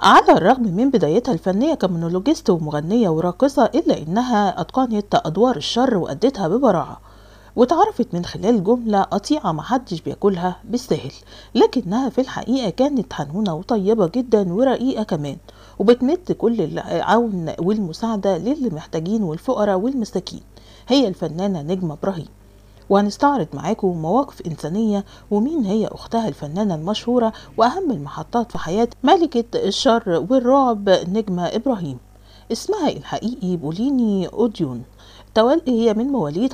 على الرغم من بدايتها الفنية كمونولوجيست ومغنية وراقصة إلا إنها أتقنت أدوار الشر وأدتها ببراعة واتعرفت من خلال جملة قطيعة محدش بياكلها بالسهل لكنها في الحقيقة كانت حنونة وطيبة جدا ورقيقة كمان وبتمد كل العون والمساعدة للي محتاجين والفقراء والمساكين هي الفنانة نجمة إبراهيم وهنستعرض معاكم مواقف إنسانية ومين هي أختها الفنانة المشهورة وأهم المحطات في حياة ملكة الشر والرعب نجمة إبراهيم اسمها الحقيقي بوليني أوديون تولي هي من مواليد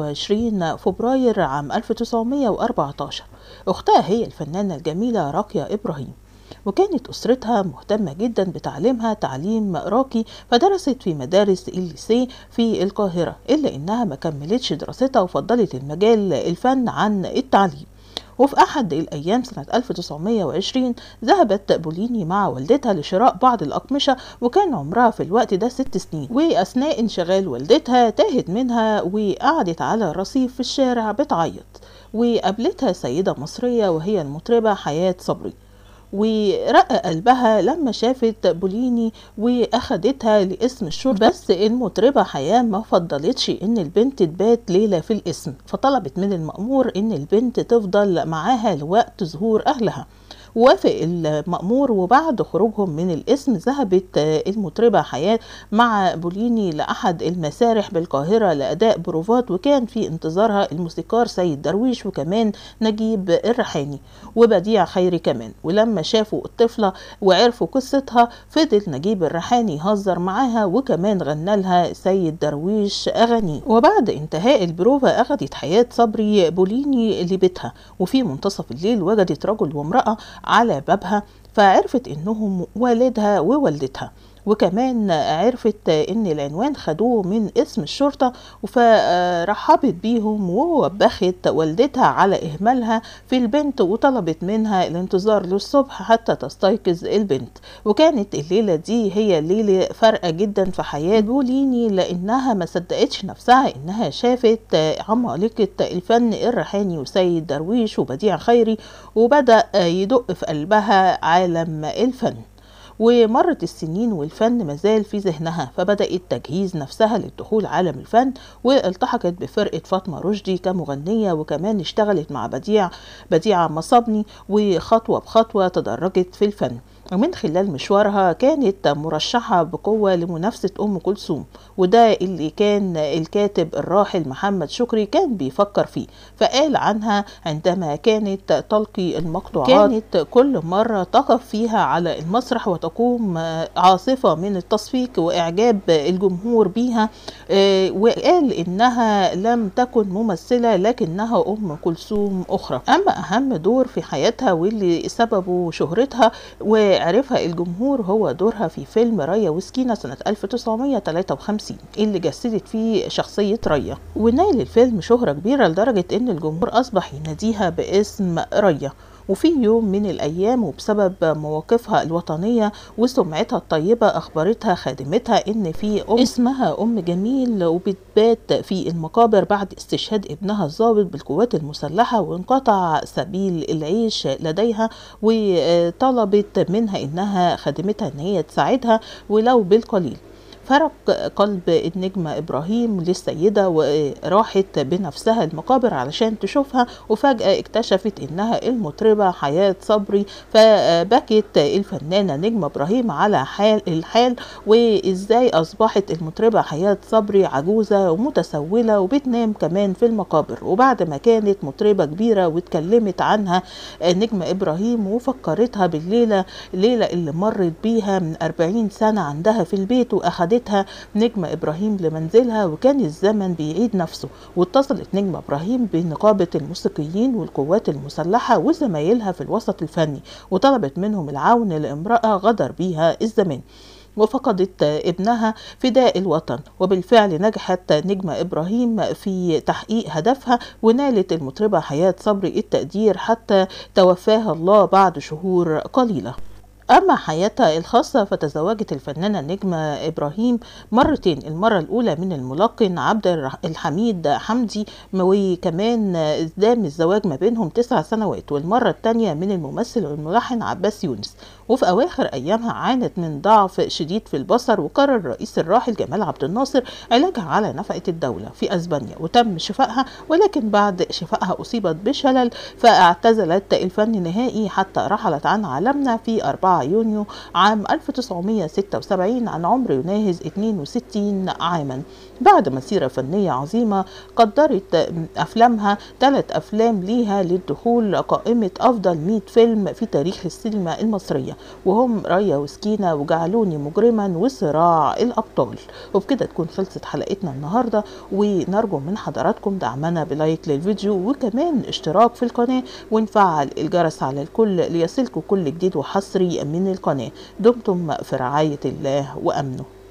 25 فبراير عام 1914 أختها هي الفنانة الجميلة راقية إبراهيم وكانت أسرتها مهتمة جدا بتعليمها تعليم راقي فدرست في مدارس الليسي في القاهرة إلا إنها ما كملتش دراستها وفضلت المجال الفن عن التعليم وفي أحد الأيام سنة 1920 ذهبت بوليني مع والدتها لشراء بعض الأقمشة وكان عمرها في الوقت ده ست سنين وأثناء انشغال والدتها تاهت منها وقعدت على رصيف في الشارع بتعيط وقابلتها سيدة مصرية وهي المطربة حياة صبري ورق قلبها لما شافت بوليني واخدتها لاسم الشرطة بس المطربة حياة ما فضلتش ان البنت تبات ليلة في الاسم فطلبت من المأمور ان البنت تفضل معاها لوقت ظهور اهلها وافق المأمور وبعد خروجهم من الاسم ذهبت المطربة حياة مع بوليني لأحد المسارح بالقاهرة لأداء بروفات وكان في انتظارها الموسيقار سيد درويش وكمان نجيب الريحاني وبديع خيري كمان ولما شافوا الطفلة وعرفوا قصتها فضل نجيب الريحاني يهزر معاها وكمان غنى لها سيد درويش أغاني وبعد انتهاء البروفا أخدت حياة صبري بوليني لبيتها وفي منتصف الليل وجدت رجل وامرأة على بابها فعرفت انهم والدها ووالدتها وكمان عرفت ان العنوان خدوه من اسم الشرطة فرحبت بيهم ووبخت والدتها على اهمالها في البنت وطلبت منها الانتظار للصبح حتى تستيقظ البنت وكانت الليلة دي هي ليلة فارقة جدا في حياة بوليني لانها ما صدقتش نفسها انها شافت عمالقة الفن الريحاني وسيد درويش وبديع خيري وبدأ يدق في قلبها عالم الفن ومرت السنين والفن مازال في ذهنها فبدأت تجهيز نفسها للدخول عالم الفن والتحقت بفرقة فاطمة رشدي كمغنية وكمان اشتغلت مع بديع بديعة مصابني وخطوة بخطوة تدرجت في الفن ومن خلال مشوارها كانت مرشحة بقوة لمنافسة أم كلثوم وده اللي كان الكاتب الراحل محمد شكري كان بيفكر فيه فقال عنها عندما كانت تلقي المقطوعات كانت كل مرة تقف فيها على المسرح وتقوم عاصفة من التصفيق وإعجاب الجمهور بيها وقال إنها لم تكن ممثلة لكنها أم كلثوم أخرى أما أهم دور في حياتها واللي سببه شهرتها و عرفها الجمهور هو دورها في فيلم ريا وسكينة سنة 1953 اللي جسدت فيه شخصية ريا ونال الفيلم شهرة كبيرة لدرجة ان الجمهور اصبح يناديها باسم ريا وفي يوم من الأيام وبسبب مواقفها الوطنية وسمعتها الطيبة أخبرتها خادمتها إن في أم اسمها أم جميل وبتبات في المقابر بعد استشهاد ابنها الضابط بالقوات المسلحة وانقطع سبيل العيش لديها وطلبت منها إنها خادمتها إن هي تساعدها ولو بالقليل فرق قلب النجمة إبراهيم للسيدة وراحت بنفسها المقابر علشان تشوفها وفجأة اكتشفت إنها المطربة حياة صبري فبكت الفنانة نجمة إبراهيم على حال الحال وإزاي أصبحت المطربة حياة صبري عجوزة ومتسولة وبتنام كمان في المقابر وبعد ما كانت مطربة كبيرة واتكلمت عنها نجمة إبراهيم وفكرتها بالليلة الليلة اللي مرت بيها من 40 سنة عندها في البيت وأخدت أخدتها نجمة إبراهيم لمنزلها وكان الزمن بيعيد نفسه واتصلت نجمة إبراهيم بنقابة الموسيقيين والقوات المسلحة وزمايلها في الوسط الفني وطلبت منهم العون لامرأة غدر بيها الزمان وفقدت ابنها فداء الوطن وبالفعل نجحت نجمة إبراهيم في تحقيق هدفها ونالت المطربة حياة صبري التقدير حتى توفاها الله بعد شهور قليلة أما حياتها الخاصة فتزوجت الفنانة النجمة إبراهيم مرتين المرة الأولى من الملقن عبد الرح- الحميد حمدي وكمان ازدام الزواج ما بينهم تسع سنوات والمرة الثانية من الممثل والملحن عباس يونس وفي أواخر أيامها عانت من ضعف شديد في البصر وقرر الرئيس الراحل جمال عبد الناصر علاجها على نفقة الدولة في أسبانيا وتم شفائها ولكن بعد شفائها أصيبت بشلل فاعتزلت الفن نهائي حتى رحلت عن عالمنا في 4 يونيو عام 1976 عن عمر يناهز 62 عاما بعد مسيرة فنية عظيمة قدرت أفلامها ثلاث أفلام ليها للدخول قائمة أفضل 100 فيلم في تاريخ السينما المصرية وهم رايا وسكينة وجعلوني مجرما وصراع الأبطال وبكده تكون خلصت حلقتنا النهاردة ونرجو من حضراتكم دعمنا بلايك للفيديو وكمان اشتراك في القناة ونفعل الجرس على الكل ليصلكم كل جديد وحصري من القناة دمتم في رعاية الله وأمنه